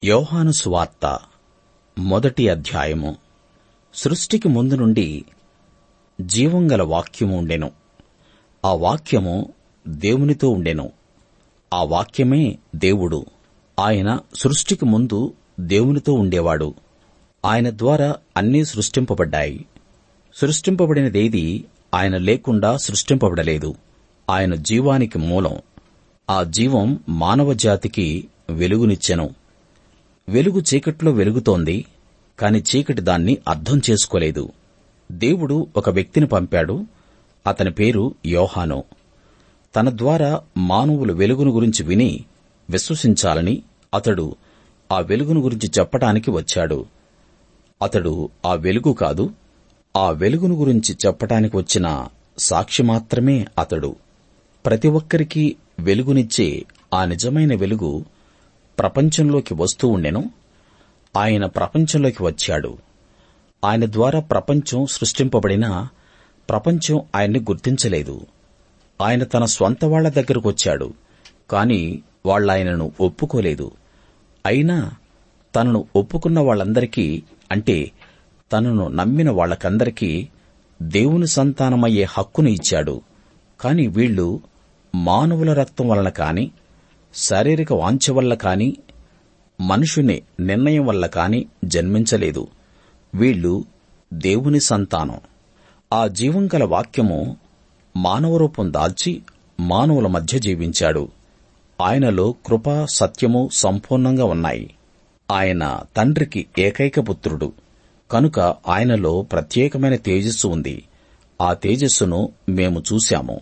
యోహాను సువార్త మొదటి అధ్యాయము సృష్టికి ముందు నుండి జీవం గల వాక్యము ఉండెను ఆ వాక్యము దేవునితో ఉండెను ఆ వాక్యమే దేవుడు ఆయన సృష్టికి ముందు దేవునితో ఉండేవాడు ఆయన ద్వారా అన్నీ సృష్టింపబడ్డాయి సృష్టింపబడినదేదీ ఆయన లేకుండా సృష్టింపబడలేదు ఆయన జీవానికి మూలం ఆ జీవం మానవ జాతికి వెలుగునిచ్చెను వెలుగు చీకట్లో వెలుగుతోంది కాని చీకటి దాన్ని అర్థం చేసుకోలేదు దేవుడు ఒక వ్యక్తిని పంపాడు అతని పేరు యోహాను తన ద్వారా మానవులు వెలుగును గురించి విని విశ్వసించాలని అతడు ఆ వెలుగును గురించి చెప్పడానికి వచ్చాడు అతడు ఆ వెలుగు కాదు ఆ వెలుగును గురించి చెప్పటానికి వచ్చిన సాక్షి మాత్రమే అతడు ప్రతి ఒక్కరికీ వెలుగునిచ్చే ఆ నిజమైన వెలుగు ప్రపంచంలోకి వస్తూ ఉండెను ఆయన ప్రపంచంలోకి వచ్చాడు ఆయన ద్వారా ప్రపంచం సృష్టింపబడినా ప్రపంచం ఆయన్ని గుర్తించలేదు ఆయన తన స్వంత వాళ్ల దగ్గరకొచ్చాడు కాని వాళ్ళాయనను ఒప్పుకోలేదు అయినా తనను ఒప్పుకున్న వాళ్ళందరికీ అంటే తనను నమ్మిన వాళ్ళకందరికీ దేవుని సంతానమయ్యే హక్కును ఇచ్చాడు కాని వీళ్ళు మానవుల రక్తం వలన కాని శారీరక వాంఛ వల్ల కాని మనుషుని నిర్ణయం వల్ల కాని జన్మించలేదు వీళ్ళు దేవుని సంతానం ఆ జీవం గల వాక్యము మానవ రూపం దాల్చి మానవుల మధ్య జీవించాడు ఆయనలో కృప సత్యము సంపూర్ణంగా ఉన్నాయి ఆయన తండ్రికి ఏకైక పుత్రుడు కనుక ఆయనలో ప్రత్యేకమైన తేజస్సు ఉంది ఆ తేజస్సును మేము చూశాము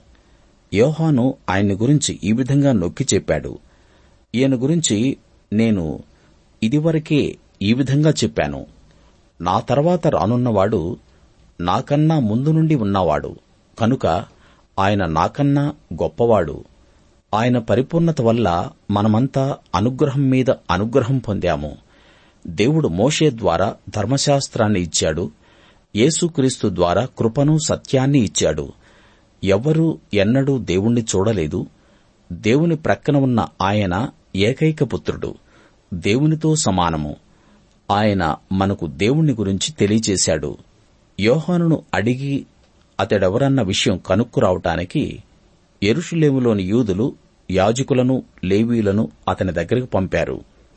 యోహాను ఆయన్ని గురించి ఈ విధంగా నొక్కి చెప్పాడు ఈయన గురించి నేను ఇదివరకే ఈ విధంగా చెప్పాను నా తర్వాత రానున్నవాడు నాకన్నా ముందు నుండి ఉన్నవాడు కనుక ఆయన నాకన్నా గొప్పవాడు ఆయన పరిపూర్ణత వల్ల మనమంతా అనుగ్రహం మీద అనుగ్రహం పొందాము దేవుడు మోషే ద్వారా ధర్మశాస్త్రాన్ని ఇచ్చాడు యేసుక్రీస్తు ద్వారా కృపను సత్యాన్ని ఇచ్చాడు ఎవ్వరూ ఎన్నడూ దేవుణ్ణి చూడలేదు దేవుని ప్రక్కన ఉన్న ఆయన ఏకైక పుత్రుడు దేవునితో సమానము ఆయన మనకు దేవుణ్ణి గురించి తెలియచేశాడు యోహానును అడిగి అతడెవరన్న విషయం కనుక్కురావటానికి యెరూషలేములోని యూదులు యాజకులను లేవీయులను అతని దగ్గరికి పంపారు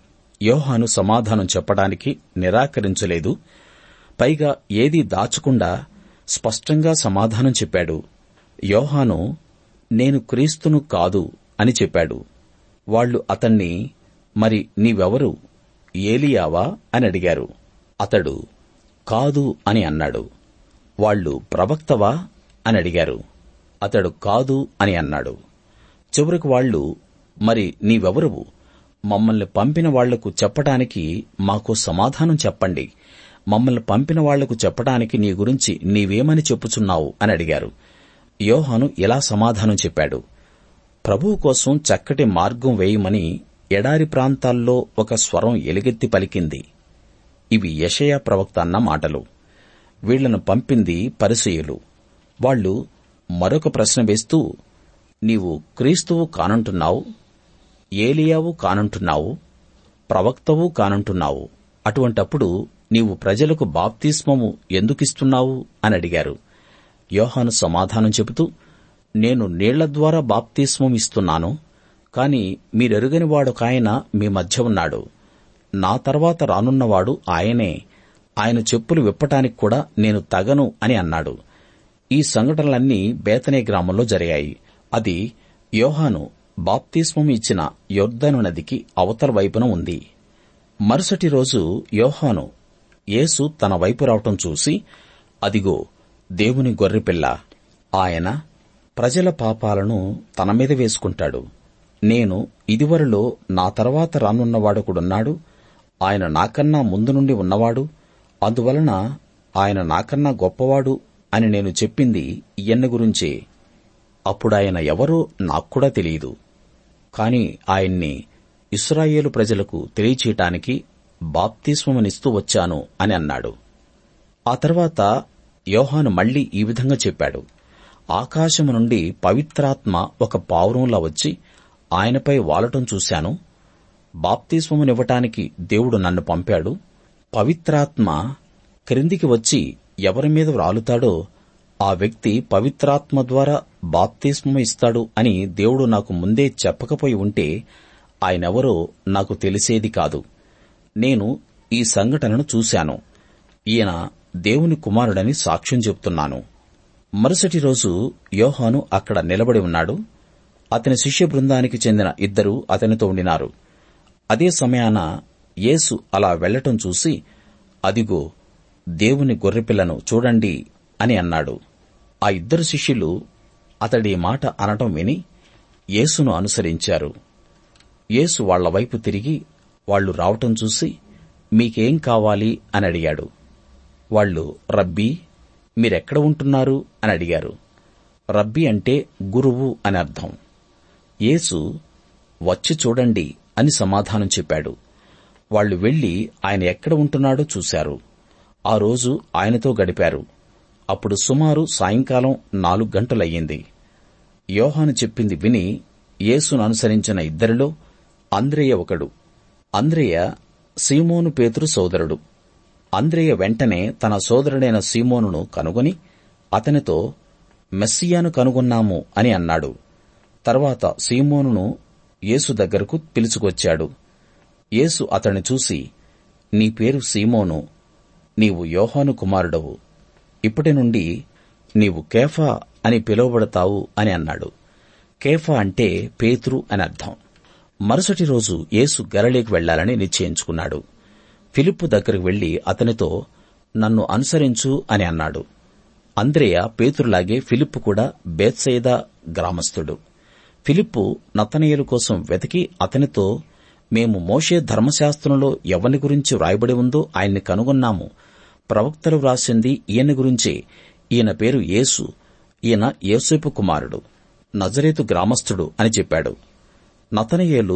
యోహాను సమాధానం చెప్పడానికి నిరాకరించలేదు పైగా ఏదీ దాచకుండా స్పష్టంగా సమాధానం చెప్పాడు యోహాను నేను క్రీస్తును కాదు అని చెప్పాడు వాళ్ళు అతన్ని మరి నీవెవరు ఏలియావా అని అడిగారు అతడు కాదు అని అన్నాడు వాళ్ళు ప్రవక్తవా అని అడిగారు అతడు కాదు అని అన్నాడు చివరికి వాళ్ళు మరి నీవెవరువు మమ్మల్ని పంపిన వాళ్లకు చెప్పడానికి మాకు సమాధానం చెప్పండి మమ్మల్ని పంపిన వాళ్లకు చెప్పడానికి నీ గురించి నీవేమని చెప్పుచున్నావు అని అడిగారు యోహాను ఇలా సమాధానం చెప్పాడు ప్రభువు కోసం చక్కటి మార్గం వేయమని ఎడారి ప్రాంతాల్లో ఒక స్వరం ఎలుగెత్తి పలికింది ఇవి యెషయా ప్రవక్త అన్న మాటలు వీళ్లను పంపింది పరిసయులు వాళ్ళు మరొక ప్రశ్న వేస్తూ నీవు క్రీస్తువు కానంటున్నావు ఏలియావు కానంటున్నావు ప్రవక్తవు కానంటున్నావు అటువంటప్పుడు నీవు ప్రజలకు బాప్తిస్మము ఎందుకిస్తున్నావు అని అడిగారు యోహాను సమాధానం చెబుతూ నేను నీళ్ల ద్వారా బాప్తిస్మం ఇస్తున్నాను కాని మీరెరుగని వాడొకాయన మీ మధ్య ఉన్నాడు నా తర్వాత రానున్నవాడు ఆయనే ఆయన చెప్పులు విప్పటానికి కూడా నేను తగను అని అన్నాడు ఈ సంఘటనలన్నీ బేతనే గ్రామంలో జరిగాయి అది యోహాను బాప్తిస్మం ఇచ్చిన యొర్దను నదికి అవతల వైపున ఉంది మరుసటి రోజు యోహాను యేసు తన వైపు రావటం చూసి అదిగో దేవుని గొర్రెపిల్ల ఆయన ప్రజల పాపాలను తన మీద వేసుకుంటాడు నేను ఇదివరలో నా తర్వాత రానున్నవాడొకడున్నాడు ఆయన నాకన్నా ముందు నుండి ఉన్నవాడు అందువలన ఆయన నాకన్నా గొప్పవాడు అని నేను చెప్పింది ఈయన్ని గురించే అప్పుడాయన ఎవరో నాక్కూడా తెలియదు కాని ఆయన్ని ఇస్రాయేలు ప్రజలకు తెలియచేయటానికి బాప్తిస్మనిస్తూ వచ్చాను అని అన్నాడు ఆ తర్వాత యోహాను మళ్లీ ఈ విధంగా చెప్పాడు ఆకాశము నుండి పవిత్రాత్మ ఒక పావురంలా వచ్చి ఆయనపై వాలటం చూశాను బాప్తిస్మమునివ్వటానికి దేవుడు నన్ను పంపాడు పవిత్రాత్మ క్రిందికి వచ్చి ఎవరి మీద వ్రాలుతాడో ఆ వ్యక్తి పవిత్రాత్మ ద్వారా బాప్తిస్మము ఇస్తాడు అని దేవుడు నాకు ముందే చెప్పకపోయి ఉంటే ఆయనెవరో నాకు తెలిసేది కాదు నేను ఈ సంఘటనను చూశాను ఈయన దేవుని కుమారుడని సాక్ష్యం చెప్తున్నాను మరుసటి రోజు యోహాను అక్కడ నిలబడి ఉన్నాడు అతని శిష్య బృందానికి చెందిన ఇద్దరు అతనితో ఉండినారు అదే సమయాన యేసు అలా వెళ్లటం చూసి అదిగో దేవుని గొర్రెపిల్లను చూడండి అని అన్నాడు ఆ ఇద్దరు శిష్యులు అతడి మాట అనటం విని యేసును అనుసరించారు యేసు వాళ్ల వైపు తిరిగి వాళ్ళు రావటం చూసి మీకేం కావాలి అని అడిగాడు వాళ్ళు రబ్బీ మీరెక్కడ ఉంటున్నారు అని అడిగారు రబ్బీ అంటే గురువు అని అర్థం యేసు వచ్చి చూడండి అని సమాధానం చెప్పాడు వాళ్ళు వెళ్లి ఆయన ఎక్కడ ఉంటున్నాడో చూశారు ఆ రోజు ఆయనతో గడిపారు అప్పుడు సుమారు సాయంకాలం నాలుగు గంటలయ్యింది యోహాను చెప్పింది విని యేసును అనుసరించిన ఇద్దరిలో అంద్రేయ ఒకడు అంద్రేయ సీమోను పేతురు సోదరుడు అంద్రేయ వెంటనే తన సోదరుడైన సీమోనును కనుగొని అతనితో మెస్సియాను కనుగొన్నాము అని అన్నాడు తర్వాత సీమోనును యేసు దగ్గరకు పిలుచుకొచ్చాడు యేసు అతన్ని చూసి నీ పేరు సీమోను నీవు యోహాను కుమారుడవు ఇప్పటి నుండి నీవు కేఫా అని పిలువబడతావు అని అన్నాడు కేఫా అంటే పేతురు అని అర్థం మరుసటి రోజు యేసు గరళీకి వెళ్లాలని నిశ్చయించుకున్నాడు ఫిలిప్పు దగ్గరకు వెళ్లి అతనితో నన్ను అనుసరించు అని అన్నాడు అంద్రేయ పేతురులాగే ఫిలిప్పు కూడా బేత్సైదా గ్రామస్థుడు ఫిలిప్పు నతనయేలు కోసం వెతికి అతనితో మేము మోషే ధర్మశాస్త్రంలో ఎవని గురించి వ్రాయబడి ఉందో ఆయన్ని కనుగొన్నాము ప్రవక్తలు వ్రాసింది ఈయన గురించే ఈయన పేరు యేసు ఈయన యోసేపు కుమారుడు నజరేతు గ్రామస్థుడు అని చెప్పాడు నతనయేలు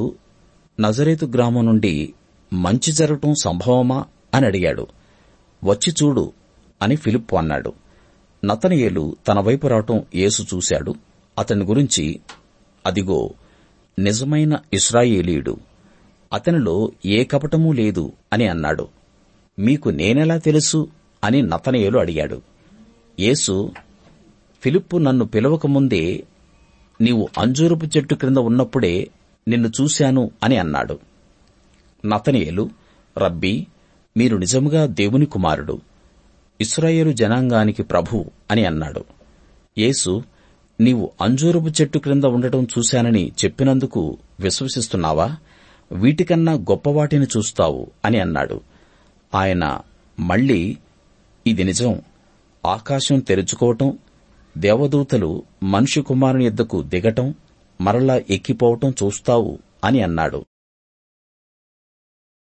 నజరేతు గ్రామం నుండి మంచి జరగటం సంభవమా అని అడిగాడు వచ్చి చూడు అని ఫిలిప్పు అన్నాడు నతనయేలు తన వైపు రావటం యేసు చూశాడు అతని గురించి అదిగో నిజమైన ఇస్రాయేలీయుడు అతనిలో ఏ కపటమూ లేదు అని అన్నాడు మీకు నేనెలా తెలుసు అని నతనయేలు అడిగాడు యేసు ఫిలిప్పు నన్ను పిలవకముందే నీవు అంజూరపు చెట్టు క్రింద ఉన్నప్పుడే నిన్ను చూశాను అని అన్నాడు నతనియేలు రబ్బీ మీరు నిజముగా దేవుని కుమారుడు ఇస్రాయేలు జనాంగానికి ప్రభు అని అన్నాడు యేసు నీవు అంజూరపు చెట్టు క్రింద ఉండటం చూశానని చెప్పినందుకు విశ్వసిస్తున్నావా వీటికన్నా గొప్పవాటిని చూస్తావు అని అన్నాడు ఆయన మళ్ళీ ఇది నిజం ఆకాశం తెరుచుకోవటం దేవదూతలు మనిషి కుమారుని యొద్దకు దిగటం మరలా ఎక్కిపోవటం చూస్తావు అని అన్నాడు